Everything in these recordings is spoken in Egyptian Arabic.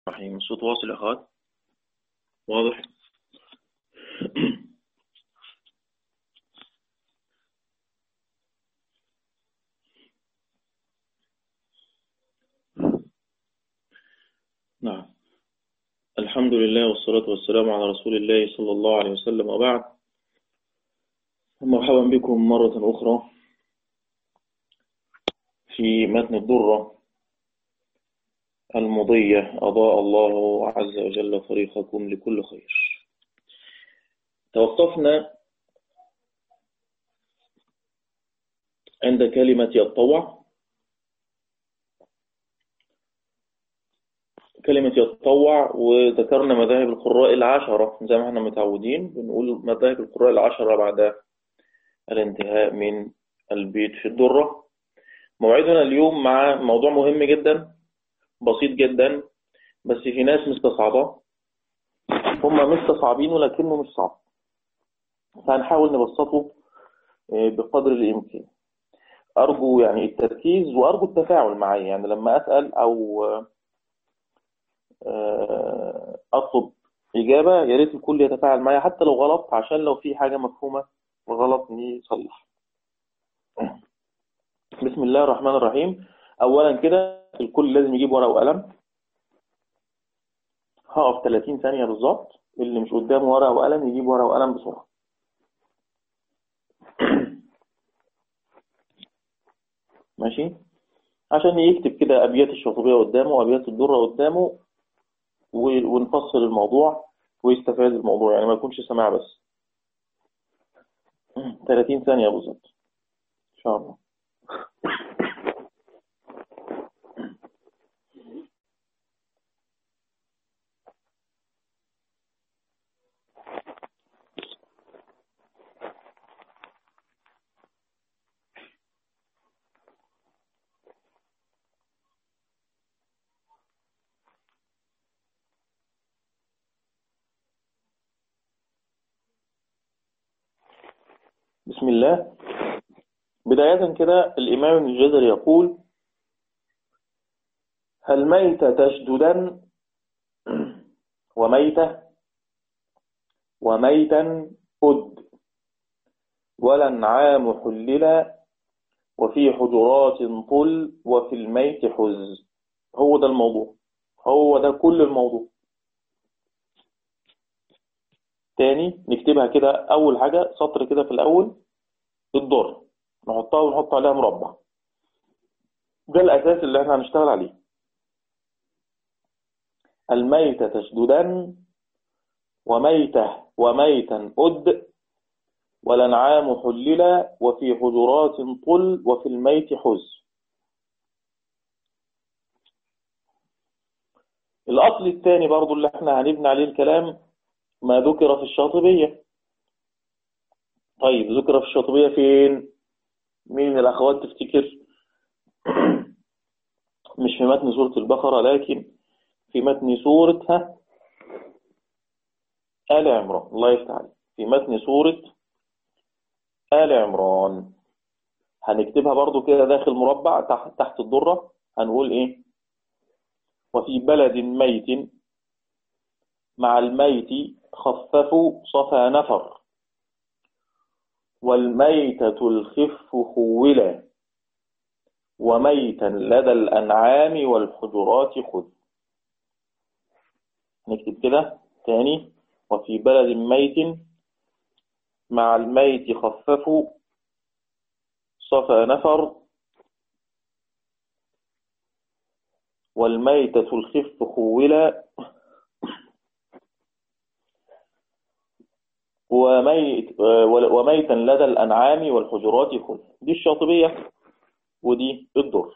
الرحيم الصوت واصل يا أخوات واضح نعم الحمد لله والصلاة والسلام على رسول الله صلى الله عليه وسلم وبعد مرحبا بكم مرة أخرى في متن الدرة المضية أضاء الله عز وجل طريقكم لكل خير توقفنا عند كلمة يتطوع كلمة يتطوع وذكرنا مذاهب القراء العشرة زي ما احنا متعودين بنقول مذاهب القراء العشرة بعد الانتهاء من البيت في الدرة موعدنا اليوم مع موضوع مهم جدا بسيط جدا بس في ناس مستصعبة هم مستصعبينه لكنه مش صعب فهنحاول نبسطه بقدر الإمكان أرجو يعني التركيز وأرجو التفاعل معي يعني لما أسأل أو أطلب إجابة يا ريت الكل يتفاعل معي حتى لو غلط عشان لو في حاجة مفهومة غلط نصلح بسم الله الرحمن الرحيم أولا كده الكل لازم يجيب ورقة وقلم هقف 30 ثانية بالظبط اللي مش قدامه ورقة وقلم يجيب ورقة وقلم بسرعة ماشي عشان يكتب كده أبيات الشاطبية قدامه وأبيات الدرة قدامه ونفصل الموضوع ويستفاد الموضوع يعني ما يكونش سماع بس 30 ثانية بالظبط إن شاء الله بسم الله بداية كده الإمام ابن الجزري يقول هل ميت تشددا وميتة وميتا أد ولا انعام حللا وفي حجرات طل وفي الميت حز هو ده الموضوع هو ده كل الموضوع تاني نكتبها كده أول حاجة سطر كده في الأول الضر نحطها ونحط عليها مربع ده الأساس اللي احنا هنشتغل عليه الميتة تشددا وميتة وميتا أد والأنعام حللا وفي حجرات طل وفي الميت حز الأصل الثاني برضو اللي احنا هنبني عليه الكلام ما ذكر في الشاطبية طيب ذكر في الشاطبية فين مين من الأخوات تفتكر مش في متن سورة البقرة لكن في متن سورة ها آل عمران الله يفتح عليك في متن سورة آل عمران هنكتبها برضو كده داخل مربع تحت, تحت الضرة هنقول ايه وفي بلد ميت مع الميت خففوا صفى نفر والميتة الخف خولا وميتا لدى الأنعام والحجرات خذ نكتب كده تاني وفي بلد ميت مع الميت خففوا صفى نفر والميتة الخف خولا وميت وميتا لدى الأنعام والحجرات خذ دي الشاطبية ودي الدر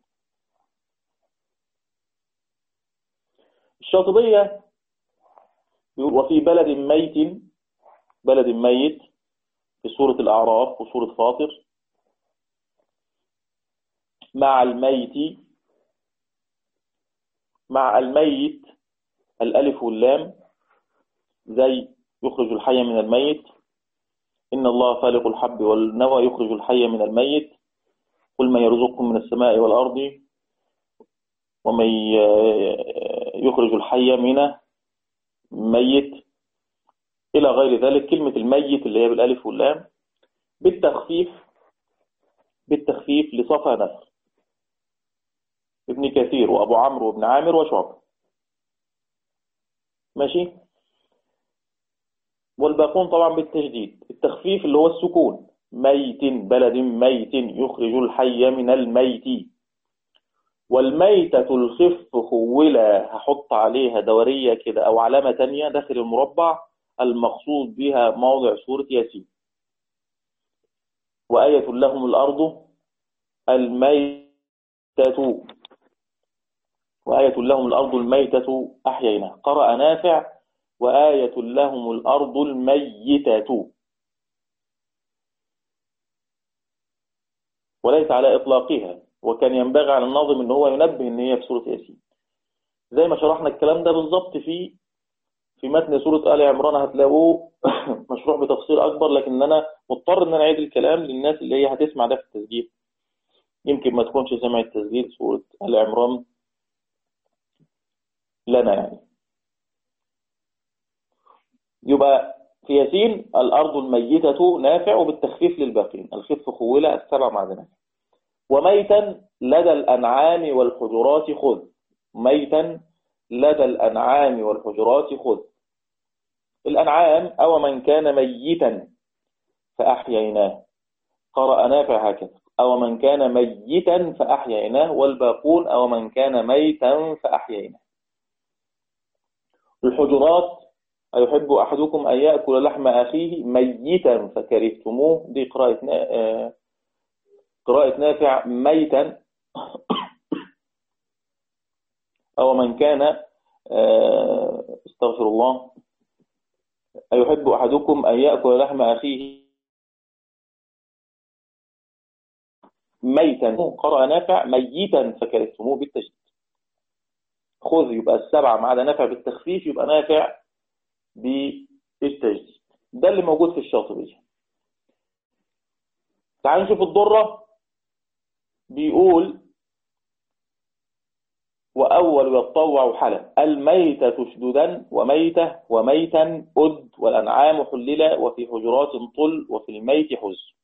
الشاطبية وفي بلد ميت بلد ميت في سورة الأعراف وسورة فاطر مع الميت مع الميت الألف واللام زي يخرج الحي من الميت إن الله خالق الحب والنوى يخرج الحي من الميت قل من يرزقكم من السماء والأرض ومن يخرج الحي من ميت إلى غير ذلك كلمة الميت اللي هي بالألف واللام بالتخفيف بالتخفيف لصفا نفر ابن كثير وأبو عمرو وابن عامر وشعب ماشي والباقون طبعا بالتجديد التخفيف اللي هو السكون ميت بلد ميت يخرج الحي من الميت والميتة الخف خولة هحط عليها دورية كده أو علامة تانية داخل المربع المقصود بها موضع سورة ياسين وآية لهم الأرض الميتة وآية لهم الأرض الميتة أحيينا قرأ نافع وآية لهم الأرض الميتة وليس على إطلاقها وكان ينبغي على الناظم ان هو ينبه ان هي في سورة ياسين زي ما شرحنا الكلام ده بالظبط في في متن سورة آل عمران هتلاقوه مشروع بتفصيل أكبر لكن أنا مضطر إن أنا أعيد الكلام للناس اللي هي هتسمع ده في التسجيل يمكن ما تكونش سمعت تسجيل سورة آل عمران لنا يعني يبقى في ياسين الأرض الميتة نافع وبالتخفيف للباقين الخف خولة السبع معدنات وميتا لدى الأنعام والحجرات خذ ميتا لدى الأنعام والحجرات خذ الأنعام أو من كان ميتا فأحييناه قرأ نافع هكذا أو من كان ميتا فأحييناه والباقون أو من كان ميتا فأحييناه الحجرات أيحب أحدكم أن يأكل لحم أخيه ميتا فكرهتموه دي قراءة قراءة نافع ميتا أو من كان آه، استغفر الله أيحب أحدكم أن يأكل لحم أخيه ميتا قرأ نافع ميتا فكرهتموه بالتجديد خذ يبقى السبعة ما عدا نافع بالتخفيف يبقى نافع بالتجديد ده اللي موجود في الشاطبية تعال نشوف الضرة بيقول وأول يتطوع حلب الميتة تشددا وميتة وميتا أد والأنعام حللة وفي حجرات طل وفي الميت حز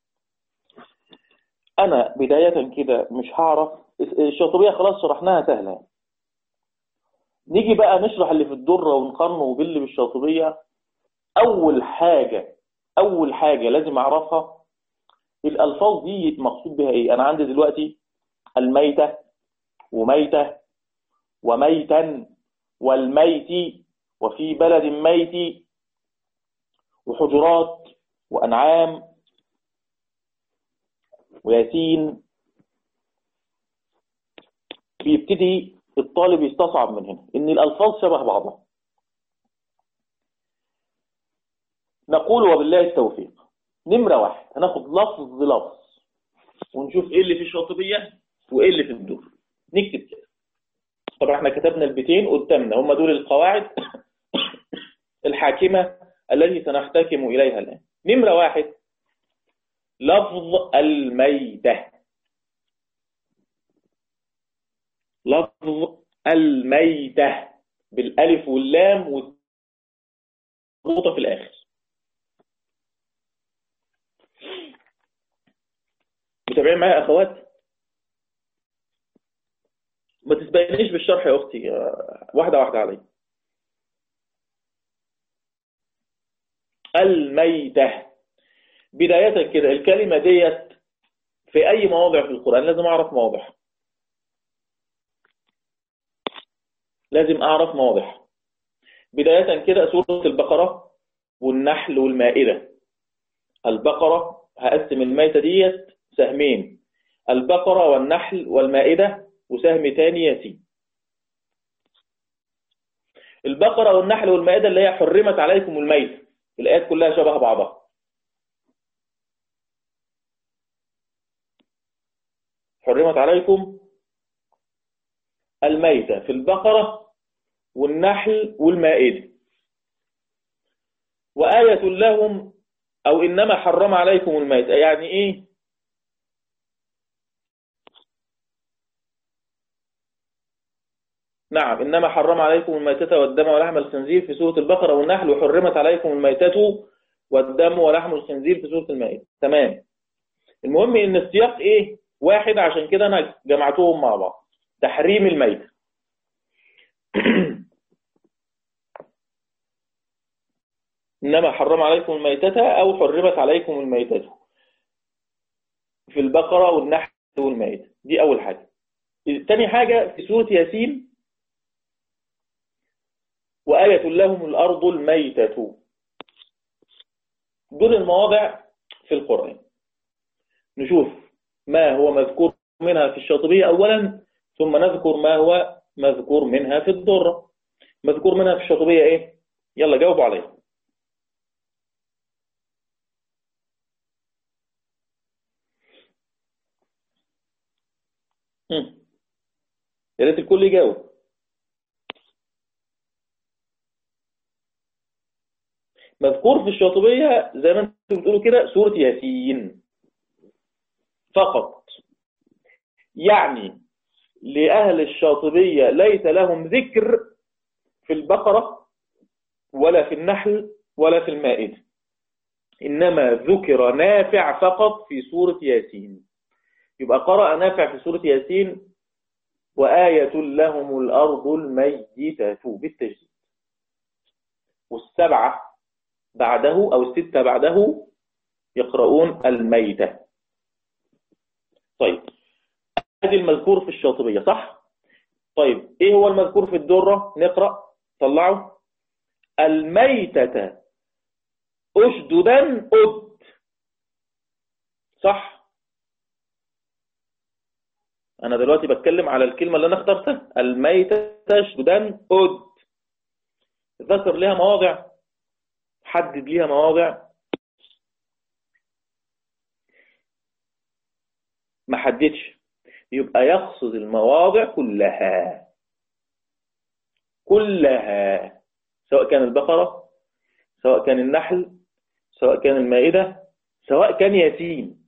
أنا بداية كده مش هعرف الشاطبية خلاص شرحناها سهلة نيجي بقى نشرح اللي في الدرة ونقارنه باللي بالشاطبية أول حاجة أول حاجة لازم أعرفها الألفاظ دي مقصود بها إيه أنا عندي دلوقتي الميتة وميتة وميتا والميت وفي بلد ميت وحجرات وأنعام وياسين بيبتدي الطالب يستصعب من هنا إن الألفاظ شبه بعضها نقول وبالله التوفيق نمرة واحد هناخد لفظ لفظ ونشوف ايه اللي في الشاطبية وايه اللي في الدور نكتب كده طبعا احنا كتبنا البيتين قدامنا هم دول القواعد الحاكمة التي سنحتكم إليها الآن نمرة واحد لفظ الميتة لفظ الميتة بالألف واللام والنقطة في الآخر متابعين معايا يا أخوات ما تسبقنيش بالشرح يا أختي واحدة واحدة علي الميتة بداية كده الكلمة ديت في أي مواضع في القرآن لازم أعرف مواضع لازم أعرف مواضع بداية كده سورة البقرة والنحل والمائدة البقرة هقسم الميتة ديت سهمين البقرة والنحل والمائدة وسهم تاني ياسين البقرة والنحل والمائدة اللي هي حرمت عليكم الميت الآيات كلها شبه بعضها حرمت عليكم الميتة في البقرة والنحل والمائدة وآية لهم أو إنما حرم عليكم الميتة يعني إيه نعم إنما حرم عليكم الميتة والدم ولحم الخنزير في سورة البقرة والنحل وحرمت عليكم الميتة والدم ولحم الخنزير في سورة المائدة تمام المهم إن السياق إيه واحد عشان كده أنا جمعتهم مع بعض تحريم الميتة إنما حرم عليكم الميتة أو حرمت عليكم الميتة في البقرة والنحل والمائدة دي أول حاجة تاني حاجة في سورة ياسين وآية لهم الأرض الميتة دول المواضع في القرآن نشوف ما هو مذكور منها في الشاطبية أولا ثم نذكر ما هو مذكور منها في الضرة مذكور منها في الشاطبية إيه؟ يلا جاوبوا عليه يا ريت الكل يجاوب مذكور في الشاطبية زي ما انتم بتقولوا كده سورة ياسين فقط يعني لأهل الشاطبية ليس لهم ذكر في البقرة ولا في النحل ولا في المائدة إنما ذكر نافع فقط في سورة ياسين يبقى قرأ نافع في سورة ياسين وآية لهم الأرض الميتة بالتجديد والسبعة بعده أو الستة بعده يقرؤون الميتة طيب هذه المذكور في الشاطبية صح؟ طيب إيه هو المذكور في الدرة؟ نقرأ طلعوا الميتة أشددا أد صح؟ أنا دلوقتي بتكلم على الكلمة اللي أنا اخترتها الميتة أشددا أد ذكر لها مواضع حدد ليها مواضع ما حددش يبقى يقصد المواضع كلها كلها سواء كان البقرة سواء كان النحل سواء كان المائدة سواء كان ياسين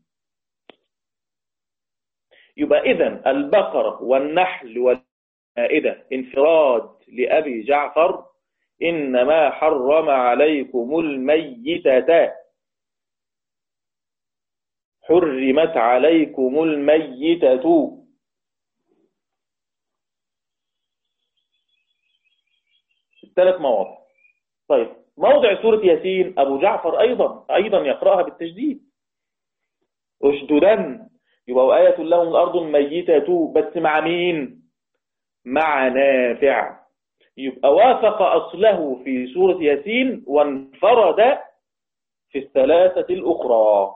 يبقى إذن البقرة والنحل والمائدة انفراد لأبي جعفر إنما حرم عليكم الميتة حرمت عليكم الميتة ثلاث مواضع طيب موضع سورة ياسين أبو جعفر أيضا أيضا يقرأها بالتجديد أشددا يبقى آية لهم الأرض الميتة بس مع مين مع نافع يبقى وافق أصله في سورة ياسين وانفرد في الثلاثة الأخرى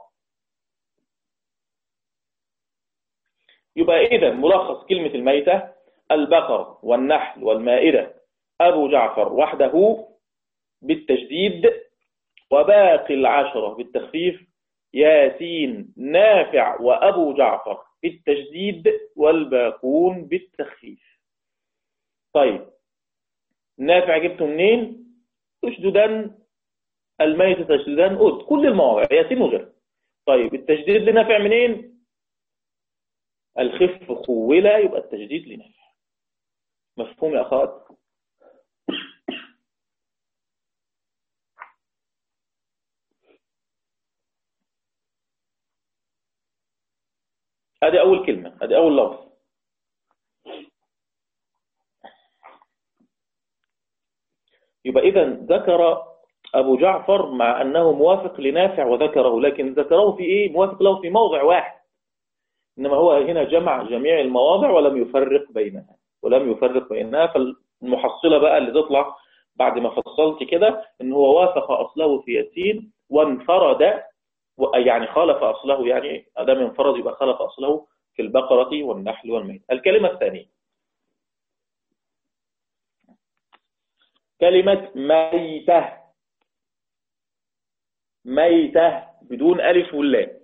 يبقى إذا ملخص كلمة الميتة البقر والنحل والمائدة أبو جعفر وحده بالتجديد وباقي العشرة بالتخفيف ياسين نافع وأبو جعفر بالتجديد والباقون بالتخفيف طيب نافع جبته منين اشددا الميت تشديدا أد كل المواضع ياسين وغيرها طيب التجديد لنافع منين الخف خولا يبقى التجديد لنافع مفهوم يا أخوات هذه أول كلمة هذه أول لفظ يبقى إذا ذكر أبو جعفر مع أنه موافق لنافع وذكره لكن ذكره في إيه موافق له في موضع واحد إنما هو هنا جمع جميع المواضع ولم يفرق بينها ولم يفرق بينها فالمحصلة بقى اللي تطلع بعد ما فصلت كده إن هو وافق أصله في ياسين وانفرد يعني خالف أصله يعني أدام انفرد يبقى خالف أصله في البقرة والنحل والميت الكلمة الثانية كلمة ميتة ميتة بدون ألف واللام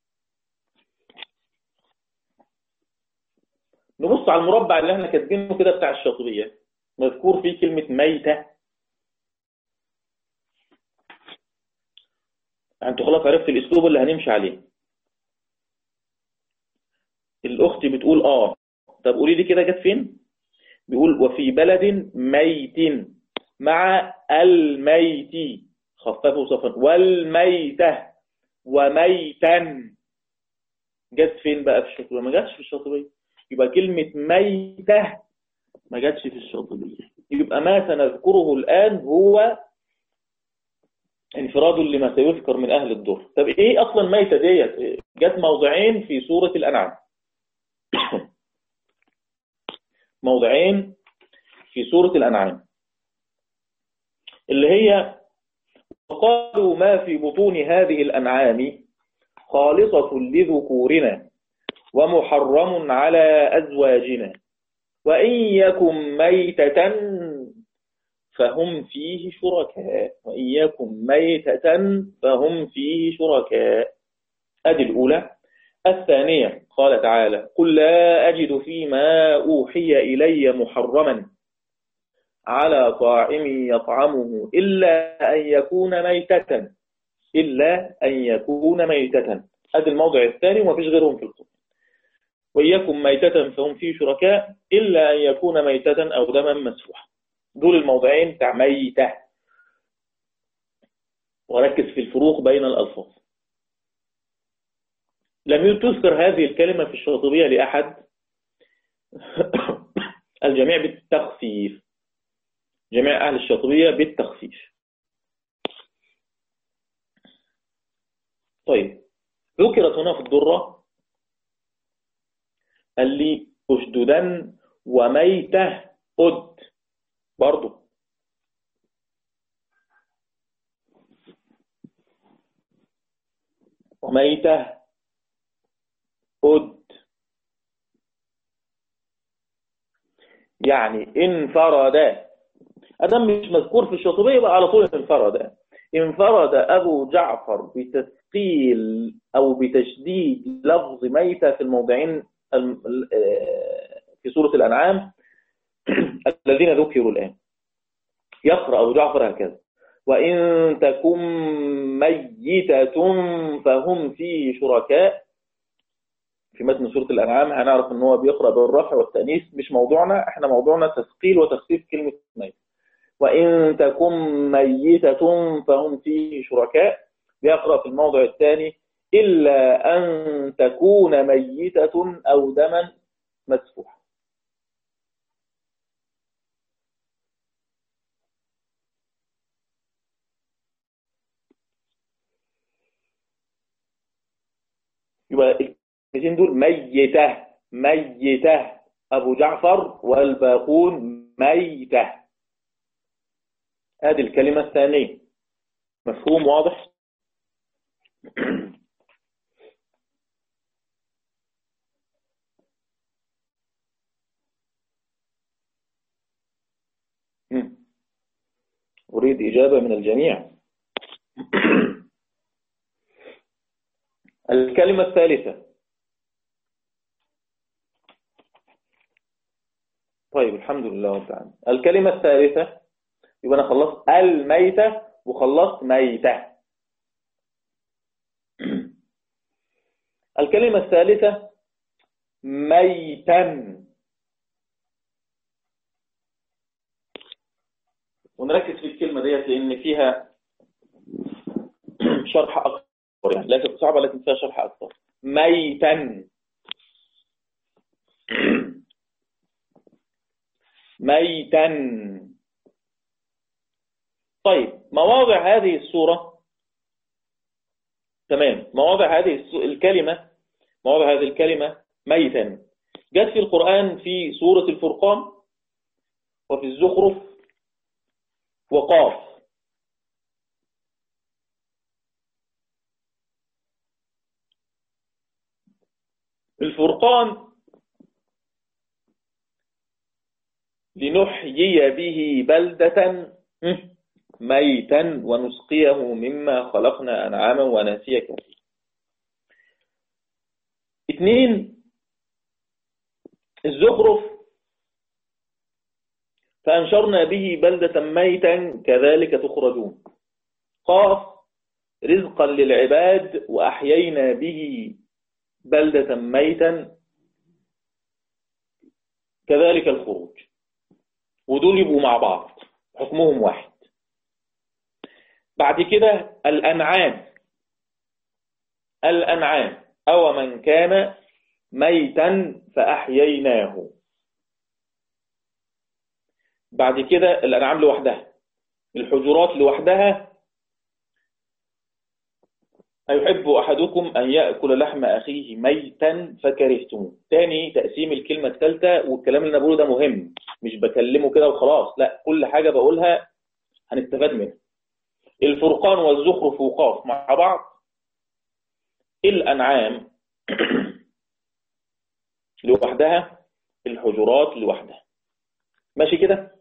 نبص على المربع اللي احنا كاتبينه كده بتاع الشاطبية مذكور فيه كلمة ميتة انتوا خلاص عرفت الاسلوب اللي هنمشي عليه الاخت بتقول اه طب قولي لي كده جت فين بيقول وفي بلد ميت مع الميت خففه صفا والميتة وميتا جت فين بقى في الشاطبية ما جاتش في الشاطبية يبقى كلمة ميتة ما جاتش في الشاطبية يبقى ما سنذكره الآن هو انفراد لما سيذكر من أهل الدر طب إيه أصلا ميتة ديت جت موضعين في سورة الأنعام موضعين في سورة الأنعام اللي هي وقالوا ما في بطون هذه الأنعام خالصة لذكورنا ومحرم على أزواجنا وإن يكن ميتة فهم فيه شركاء وإن يكن ميتة فهم فيه شركاء أدي الأولى الثانية قال تعالى قل لا أجد فيما أوحي إلي محرما على طاعم يطعمه إلا أن يكون ميتة إلا أن يكون ميتة هذا الموضع الثاني وما فيش غيرهم في القرآن وإياكم ميتة فهم فيه شركاء إلا أن يكون ميتة أو دما مسفوحا دول الموضعين بتاع ميتة وركز في الفروق بين الألفاظ لم تذكر هذه الكلمة في الشاطبية لأحد الجميع بالتخفيف جميع أهل الشاطبية بالتخفيف طيب ذكرت هنا في الدرة قال لي أشددا وميته أد برضو وميته أد يعني انفرد أدم مش مذكور في الشاطبية يبقى على طول انفرد انفرد أبو جعفر بتثقيل أو بتشديد لفظ ميتة في الموضعين في سورة الأنعام الذين ذكروا الآن يقرأ أبو جعفر هكذا وإن تكن ميتة فهم فيه شركاء في متن سورة الأنعام هنعرف أن هو بيقرأ بالرفع والتأنيث مش موضوعنا احنا موضوعنا تثقيل وتخفيف كلمة ميت وإن تكن ميتة فهم فيه شركاء بيقرأ في الموضع الثاني إلا أن تكون ميتة أو دما مسفوحا يبقى الكلمتين دول ميتة ميتة أبو جعفر والباقون ميتة هذه الكلمة الثانية مفهوم واضح أريد إجابة من الجميع الكلمة الثالثة طيب الحمد لله رب العالمين الكلمة الثالثة يبقى أنا خلصت الميتة وخلصت ميتة الكلمة الثالثة ميتا ونركز في الكلمة ديت لأن فيها شرح أكثر يعني لكن صعبة لكن فيها شرح أكثر ميتا ميتا طيب مواضع هذه السورة تمام مواضع هذه الكلمة مواضع هذه الكلمة ميتا جت في القرآن في سورة الفرقان وفي الزخرف وقاف الفرقان لنحيي به بلدة ميتا ونسقيه مما خلقنا أنعاما وناسيا كثيرا اثنين الزخرف فأنشرنا به بلدة ميتا كذلك تخرجون قاف رزقا للعباد وأحيينا به بلدة ميتا كذلك الخروج ودول يبقوا مع بعض حكمهم واحد بعد كده الأنعام الأنعام أو من كان ميتا فأحييناه بعد كده الأنعام لوحدها الحجرات لوحدها أيحب أحدكم أن يأكل لحم أخيه ميتا فكرهتموه تاني تقسيم الكلمة الثالثة والكلام اللي أنا بقوله ده مهم مش بكلمه كده وخلاص لا كل حاجة بقولها هنستفاد منها الفرقان والزخرف وقاف مع بعض الأنعام لوحدها الحجرات لوحدها ماشي كده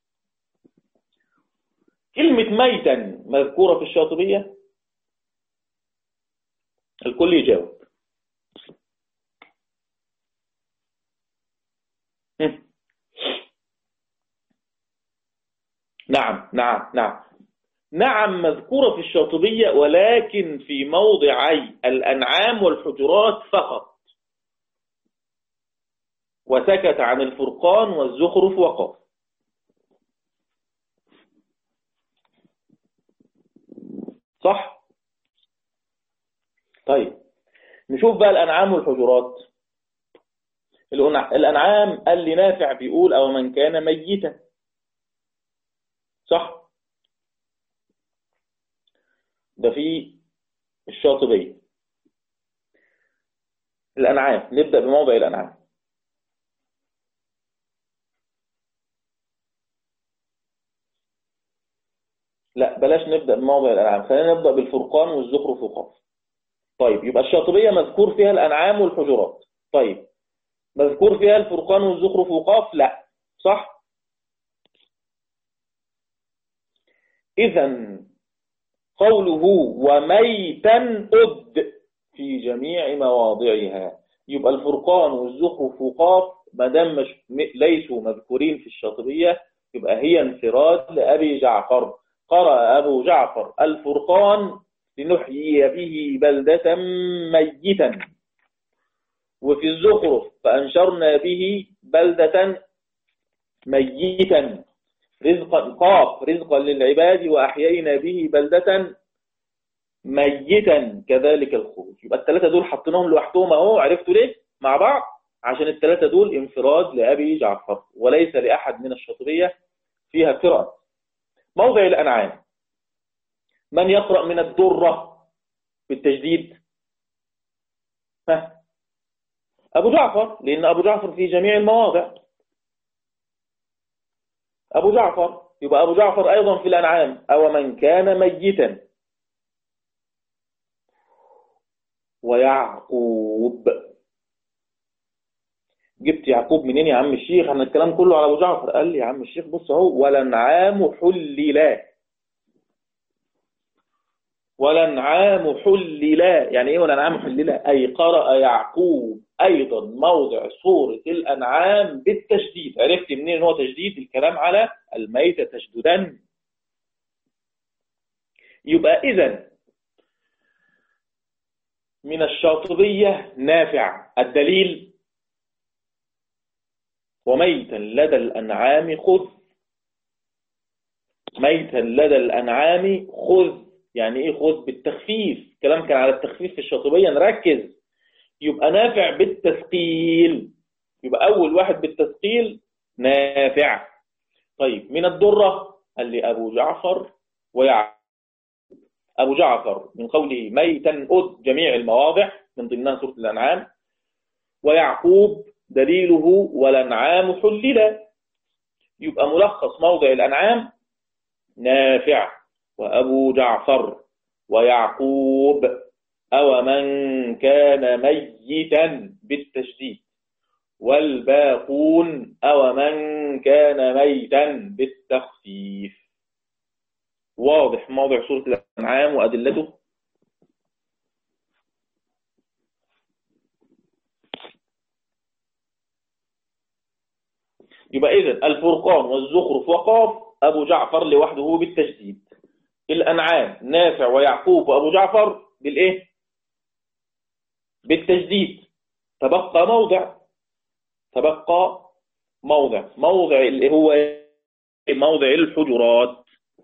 كلمة ميتا مذكورة في الشاطبية الكل يجاوب نعم نعم نعم نعم مذكورة في الشاطبية ولكن في موضعي الأنعام والحجرات فقط وسكت عن الفرقان والزخرف وقف صح طيب نشوف بقى الأنعام والحجرات الأنعام قال لي نافع بيقول أو من كان ميتا صح ده في الشاطبية الأنعام نبدأ بموضع الأنعام لا بلاش نبدأ بموضع الأنعام خلينا نبدأ بالفرقان والزخرف وقاف طيب يبقى الشاطبية مذكور فيها الأنعام والحجرات طيب مذكور فيها الفرقان والزخرف وقاف لا صح إذا قوله وميتا أد في جميع مواضعها يبقى الفرقان والزخرف وقاف ما دام مش ليسوا مذكورين في الشاطبية يبقى هي انفراد لأبي جعفر قرأ أبو جعفر الفرقان لنحيي به بلدة ميتا وفي الزخرف فأنشرنا به بلدة ميتا رزقا قاف رزقا للعباد وأحيينا به بلدة ميتا كذلك الخروج يبقى الثلاثة دول حطيناهم لوحدهم اهو عرفتوا ليه مع بعض عشان الثلاثة دول انفراد لأبي جعفر وليس لأحد من الشاطبية فيها قراءة موضع الأنعام من يقرأ من الدرة بالتجديد ها أبو جعفر لأن أبو جعفر في جميع المواضع أبو جعفر يبقى أبو جعفر أيضا في الأنعام أو من كان ميتا ويعقوب جبت يعقوب منين يا عم الشيخ احنا الكلام كله على ابو جعفر قال لي يا عم الشيخ بص اهو والانعام حللا والانعام حللا يعني ايه والانعام حللا اي قرأ يعقوب ايضا موضع سورة الانعام بالتشديد عرفت منين هو تشديد الكلام على الميتة تشددا يبقى اذا من الشاطبية نافع الدليل وميتا لدى الأنعام خذ ميتا لدى الأنعام خذ يعني إيه خذ بالتخفيف كلام كان على التخفيف في الشاطبية نركز يبقى نافع بالتثقيل يبقى أول واحد بالتثقيل نافع طيب من الدرة قال لي أبو جعفر ويعقوب أبو جعفر من قوله ميتا أد جميع المواضع من ضمنها سورة الأنعام ويعقوب دليله والأنعام حللا يبقى ملخص موضع الأنعام نافع وأبو جعفر ويعقوب أو من كان ميتا بالتشديد والباقون أو من كان ميتا بالتخفيف واضح موضع سورة الأنعام وأدلته يبقى إذن الفرقان والزخرف وقاف أبو جعفر لوحده بالتجديد الأنعام نافع ويعقوب وأبو جعفر بالإيه بالتجديد تبقى موضع تبقى موضع موضع اللي هو موضع الحجرات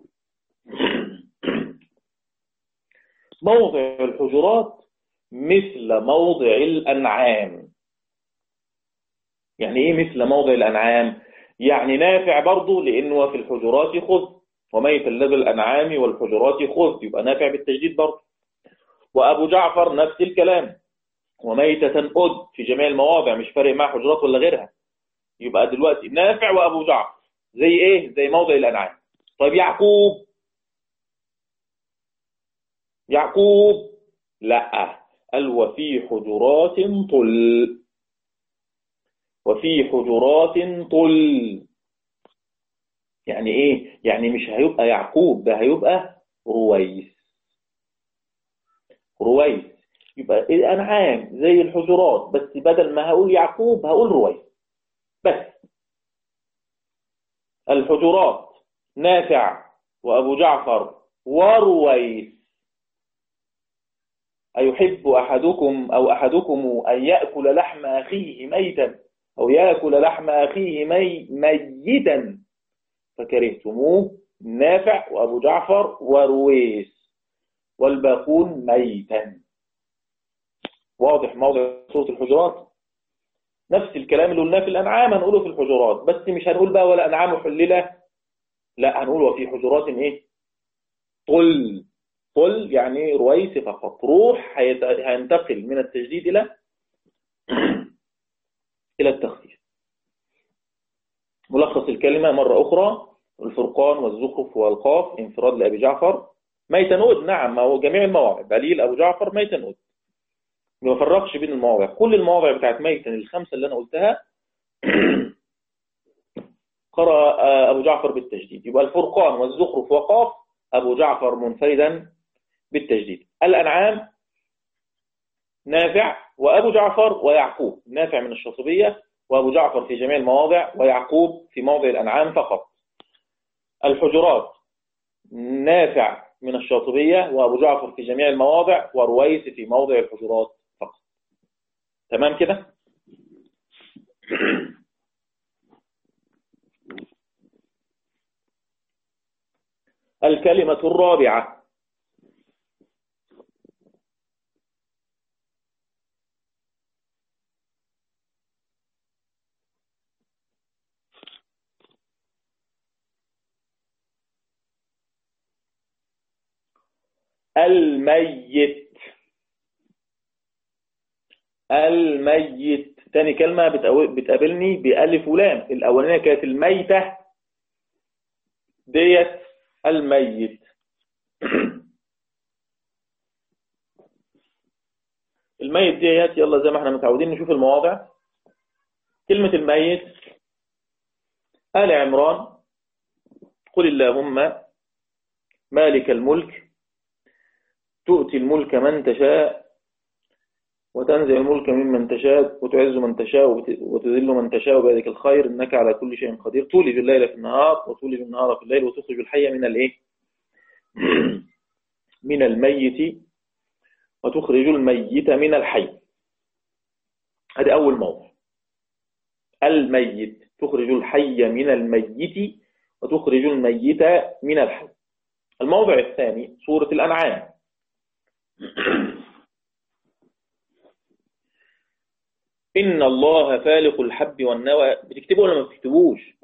موضع الحجرات مثل موضع الأنعام يعني إيه مثل موضع الأنعام يعني نافع برضه لأنه في الحجرات خذ وميت الذي الأنعام والحجرات خذ يبقى نافع بالتجديد برضه وأبو جعفر نفس الكلام وميتة أد في جميع المواضع مش فارق مع حجرات ولا غيرها يبقى دلوقتي نافع وأبو جعفر زي إيه زي موضع الأنعام طيب يعقوب يعقوب لا قال وفي حجرات طل وفي حجرات طل يعني ايه يعني مش هيبقى يعقوب ده هيبقى رويس رويس يبقى الانعام زي الحجرات بس بدل ما هقول يعقوب هقول رويس بس الحجرات نافع وابو جعفر ورويس أيحب أحدكم أو أحدكم أن يأكل لحم أخيه ميتا أو يأكل لحم أخيه مي ميتا فكرهتموه نافع وأبو جعفر ورويس والباقون ميتا واضح موضع صوت الحجرات نفس الكلام اللي قلناه في الأنعام هنقوله في الحجرات بس مش هنقول بقى ولا أنعام حللة لا هنقول وفي حجرات إيه طل طل يعني رويس فقط روح هينتقل من التجديد إلى إلى التخفيف ملخص الكلمة مرة أخرى الفرقان والزخرف والقاف انفراد لأبي جعفر ميتنود نعم ما هو جميع المواضع دليل أبو جعفر ميتنود ما فرقش بين المواضع كل المواضع بتاعت ميتن الخمسة اللي أنا قلتها قرأ أبو جعفر بالتجديد يبقى الفرقان والزخرف وقاف أبو جعفر منفردا بالتجديد الأنعام نافع وأبو جعفر ويعقوب نافع من الشاطبية وأبو جعفر في جميع المواضع ويعقوب في موضع الأنعام فقط الحجرات نافع من الشاطبية وأبو جعفر في جميع المواضع ورويس في موضع الحجرات فقط تمام كده الكلمة الرابعة الميت الميت تاني كلمة بتقابلني بألف ولام الأولانية كانت الميتة ديت الميت الميت ديت يلا زي ما احنا متعودين نشوف المواضع كلمة الميت آل عمران قل اللهم مالك الملك تؤتي الملك من تشاء وتنزع الملك ممن تشاء وتعز من تشاء وتذل من تشاء بيدك الخير إنك على كل شيء قدير تولج الليل في النهار وتولج النهار في الليل وتخرج الحي من الايه من الميت وتخرج الميت من الحي هذا أول موضوع الميت تخرج الحي من الميت وتخرج الميت من الحي الموضع الثاني سورة الأنعام إن الله فالق الحب والنوى بتكتبه ولا ما بتكتبوش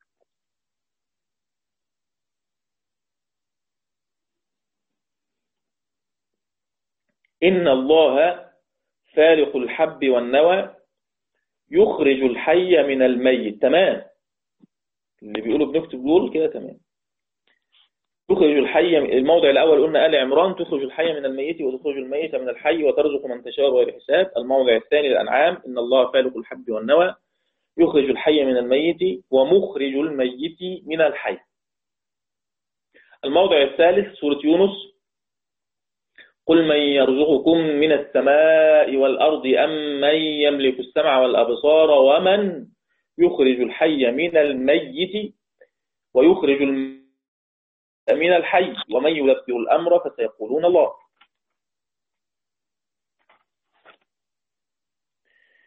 إن الله فالق الحب والنوى يخرج الحي من الميت تمام اللي بيقولوا بنكتب دول كده تمام تخرج الحي الموضع الأول قلنا آل عمران تخرج الحي من الميت وتخرج الميت من الحي وترزق من تشاء غير حساب الموضع الثاني الأنعام إن الله فالق الحب والنوى يخرج الحي من الميت ومخرج الميت من الحي الموضع الثالث سورة يونس قل من يرزقكم من السماء والأرض أم من يملك السمع والأبصار ومن يخرج الحي من الميت ويخرج الميت من الحي ومن يلبئ الأمر فسيقولون الله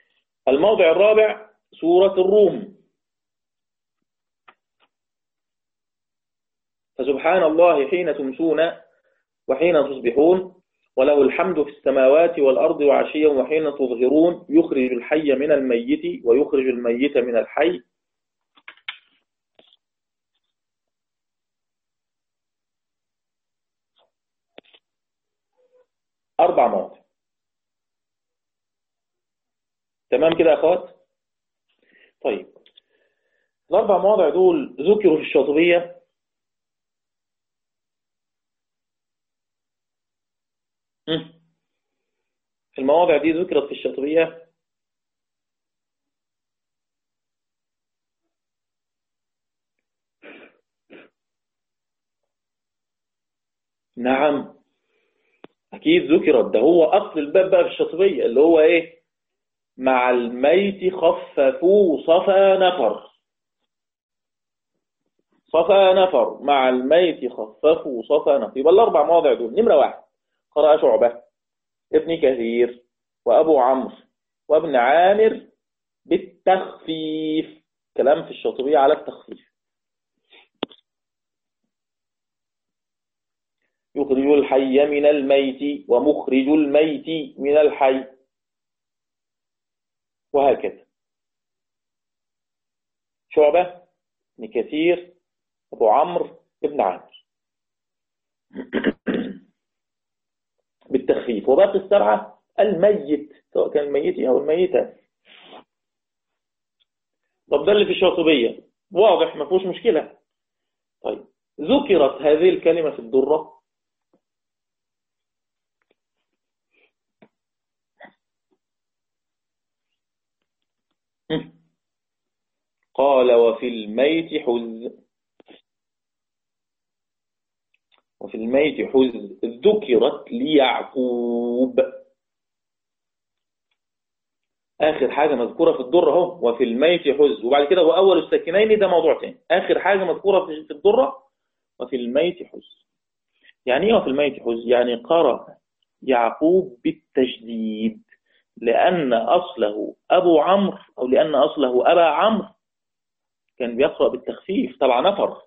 الموضع الرابع سورة الروم فسبحان الله حين تمسون وحين تصبحون وله الحمد في السماوات والأرض وعشيا وحين تظهرون يخرج الحي من الميت ويخرج الميت من الحي أربع مواضع تمام كده يا أخوات طيب الأربع مواضع دول ذكروا في الشاطبية المواضع دي ذكرت في الشاطبية نعم أكيد ذكرت ده هو أصل الباب بقى في الشاطبية اللي هو إيه مع الميت خففوا صفا نفر صفا نفر مع الميت خففوا صفا نفر يبقى الأربع مواضع دول نمرة واحد قرأ شعبة ابن كثير وأبو عمرو وابن عامر بالتخفيف كلام في الشاطبية على التخفيف يخرج الحي من الميت ومخرج الميت من الحي وهكذا شعبة ابن كثير أبو عمرو ابن عامر بالتخفيف وباقي السبعة الميت سواء كان الميت أو الميتة طب ده اللي في الشاطبية واضح ما فيهوش مشكلة طيب ذكرت هذه الكلمة في الدرة قال وفي الميت حز وفي الميت حز ذكرت ليعقوب آخر حاجة مذكورة في الدرة اهو وفي الميت حز وبعد كده وأول الساكنين ده موضوع تاني آخر حاجة مذكورة في الدرة وفي الميت حز يعني ايه وفي الميت حز يعني قرأ يعقوب بالتجديد لأن أصله أبو عمرو أو لأن أصله أبا عمرو كان بيقرأ بالتخفيف تبع نفر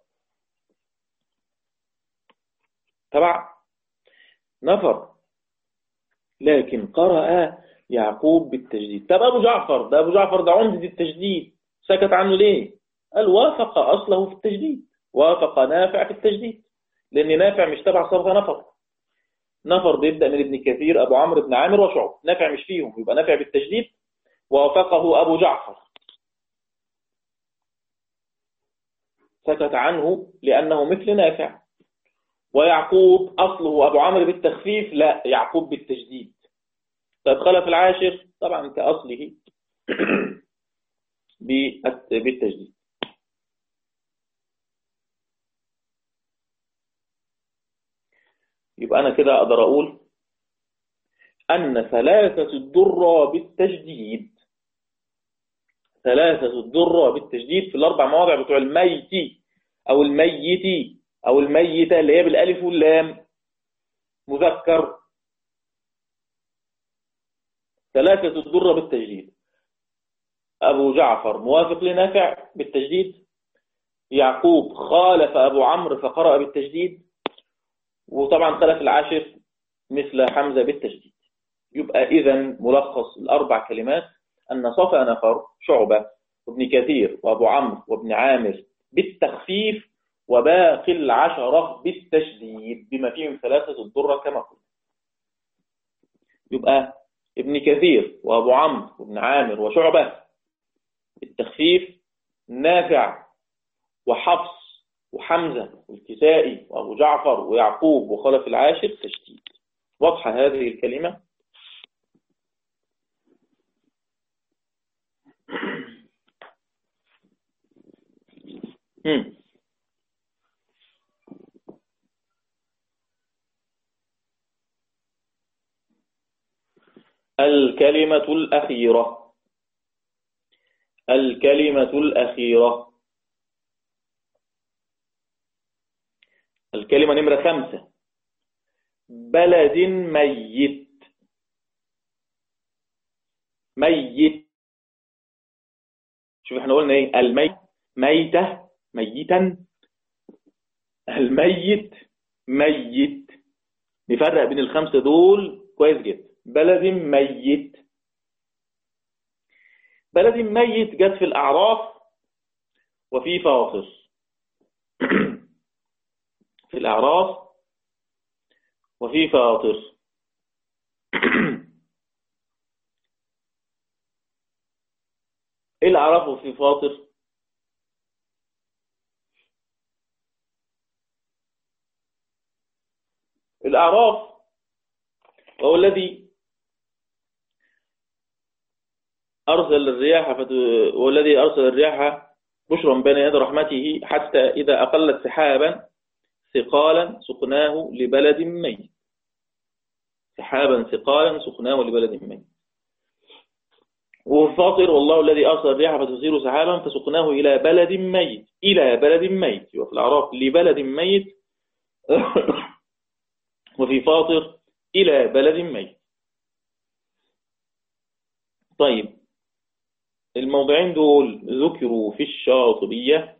تبع نفر لكن قرأ يعقوب بالتجديد طب أبو جعفر ده أبو جعفر ده عمدة التجديد سكت عنه ليه قال وافق أصله في التجديد وافق نافع في التجديد لأن نافع مش تبع صبغة نفر نفر بيبدأ من ابن كثير أبو عمرو بن عامر وشعب نافع مش فيهم يبقى نافع بالتجديد وافقه أبو جعفر سكت عنه لأنه مثل نافع ويعقوب أصله أبو عمرو بالتخفيف لا يعقوب بالتجديد طيب خلف العاشر طبعا كأصله بالتجديد يبقى أنا كده أقدر أقول أن ثلاثة الضرة بالتجديد ثلاثة الضرة بالتجديد في الأربع مواضع بتوع الميت أو الميت أو الميتة اللي هي بالألف واللام مذكر ثلاثة الضرة بالتجديد أبو جعفر موافق لنافع بالتجديد يعقوب خالف أبو عمرو فقرأ بالتجديد وطبعا خلف العاشر مثل حمزة بالتجديد يبقى إذا ملخص الأربع كلمات أن صفى نفر شعبة وابن كثير وأبو عمرو وابن عامر بالتخفيف وباقي العشرة بالتشديد بما فيهم ثلاثة الضرة كما قلت يبقى ابن كثير وأبو عمرو وابن عامر وشعبة بالتخفيف نافع وحفص وحمزة والكسائي وأبو جعفر ويعقوب وخلف العاشر تشديد واضحة هذه الكلمة الكلمة الأخيرة الكلمة الأخيرة الكلمة نمرة خمسة بلد ميت ميت شوف احنا قلنا ايه الميت ميتة ميتا الميت ميت نفرق بين الخمسة دول كويس جدا بلد ميت بلد ميت جت في الأعراف وفي فاطر في الأعراف وفي فاطر ايه الأعراف وفي فاطر الأعراف وهو الذي أرسل الرياح فت... والذي أرسل الرياح بشرا بين يد رحمته حتى إذا أقلت سحابا ثقالا سقناه لبلد ميت سحابا ثقالا سقناه لبلد ميت والفاطر والله الذي أرسل الرياح فتثير سحابا فسقناه إلى بلد ميت إلى بلد ميت وفي الأعراف لبلد ميت وفي فاطر إلى بلد ميت طيب الموضعين دول ذكروا في الشاطبية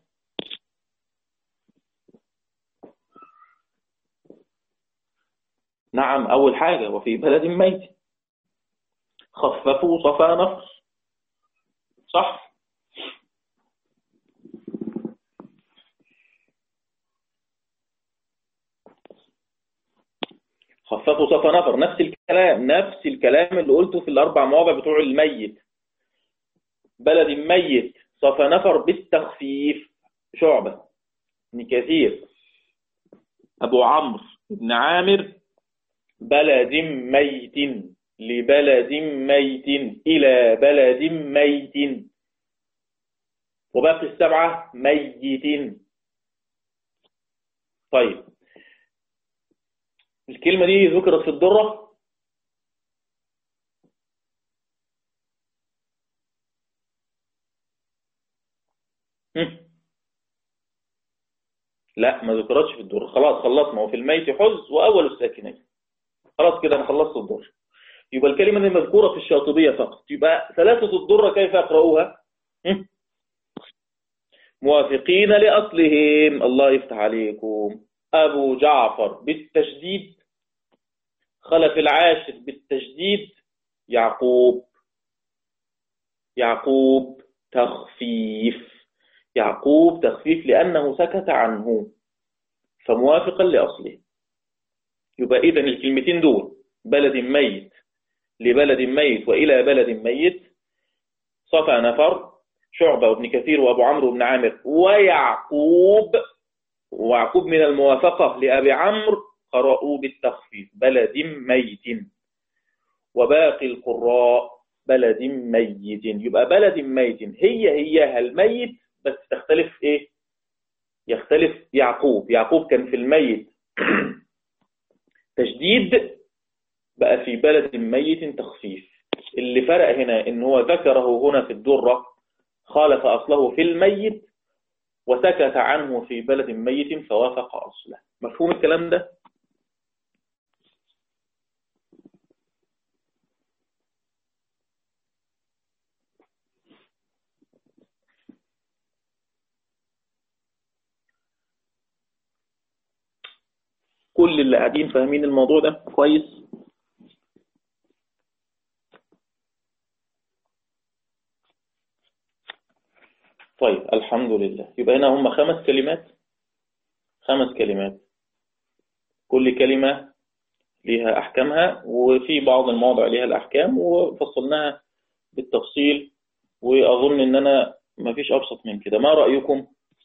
نعم أول حاجة وفي بلد ميت خففوا صفا نفر صح خففوا صفا نفر نفس الكلام نفس الكلام اللي قلته في الأربع مواضع بتوع الميت بلد ميت صفى نفر بالتخفيف شعبة ابن كثير أبو عمرو بن عامر بلد ميت لبلد ميت إلى بلد ميت وباقي السبعة ميت طيب الكلمة دي ذكرت في الدرة لا ما ذكرتش في الدور خلاص خلصنا وفي الميت حز وأول الساكنين خلاص كده أنا خلصت الدور يبقى الكلمة دي مذكورة في الشاطبية فقط يبقى ثلاثة الدرة كيف أقرأوها موافقين لأصلهم الله يفتح عليكم أبو جعفر بالتشديد خلف العاشر بالتشديد يعقوب يعقوب تخفيف يعقوب تخفيف لأنه سكت عنه فموافقا لأصله يبقى إذن الكلمتين دول بلد ميت لبلد ميت وإلى بلد ميت صفى نفر شعبة وابن كثير وأبو عمرو بن عامر ويعقوب ويعقوب من الموافقة لأبي عمرو قرأوا بالتخفيف بلد ميت وباقي القراء بلد ميت يبقى بلد ميت هي هي الميت بس تختلف ايه يختلف يعقوب يعقوب كان في الميت تشديد بقى في بلد ميت تخفيف اللي فرق هنا ان هو ذكره هنا في الدرة خالف أصله في الميت وسكت عنه في بلد ميت فوافق أصله مفهوم الكلام ده كل اللي قاعدين فاهمين الموضوع ده كويس طيب الحمد لله يبقى هنا هم خمس كلمات خمس كلمات كل كلمة ليها أحكامها وفي بعض المواضع ليها الأحكام وفصلناها بالتفصيل وأظن أن أنا ما فيش أبسط من كده ما رأيكم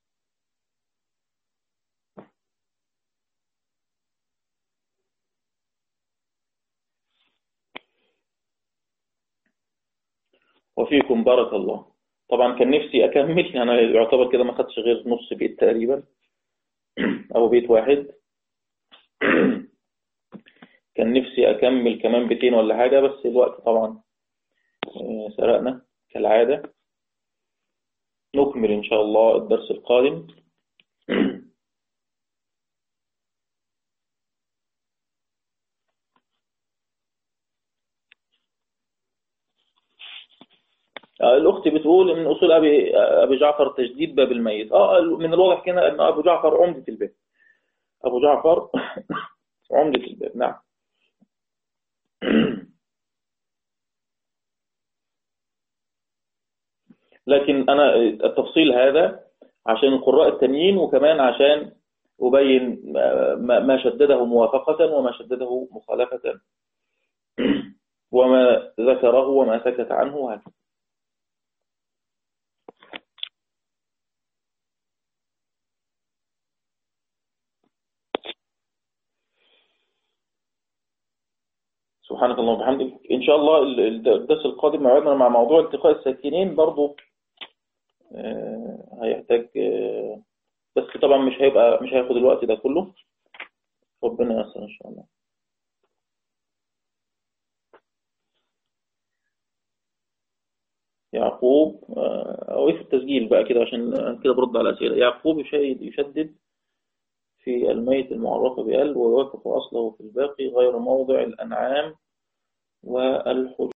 وفيكم بارك الله طبعا كان نفسي أكمل أنا يعتبر كده ما خدش غير نص بيت تقريبا أو بيت واحد كان نفسي أكمل كمان بيتين ولا حاجة بس الوقت طبعا سرقنا كالعادة نكمل إن شاء الله الدرس القادم الأخت بتقول من أصول أبي, أبي جعفر تجديد باب الميت آه من الواضح كده أن أبو جعفر عمدة الباب أبو جعفر عمدة الباب نعم لكن أنا التفصيل هذا عشان القراء التانيين وكمان عشان أبين ما شدده موافقة وما شدده مخالفة وما ذكره وما سكت عنه وهكذا سبحانك اللهم وبحمدك إن شاء الله الدرس القادم موعدنا مع موضوع التقاء الساكنين برضو آه، هيحتاج آه، بس طبعا مش هيبقى مش هياخد الوقت ده كله ربنا يسر إن شاء الله يعقوب آه، أو في التسجيل بقى كده عشان كده برد على الأسئلة يعقوب يشدد في الميت المعرفة بأل ويوافق أصله في الباقي غير موضع الأنعام والحجر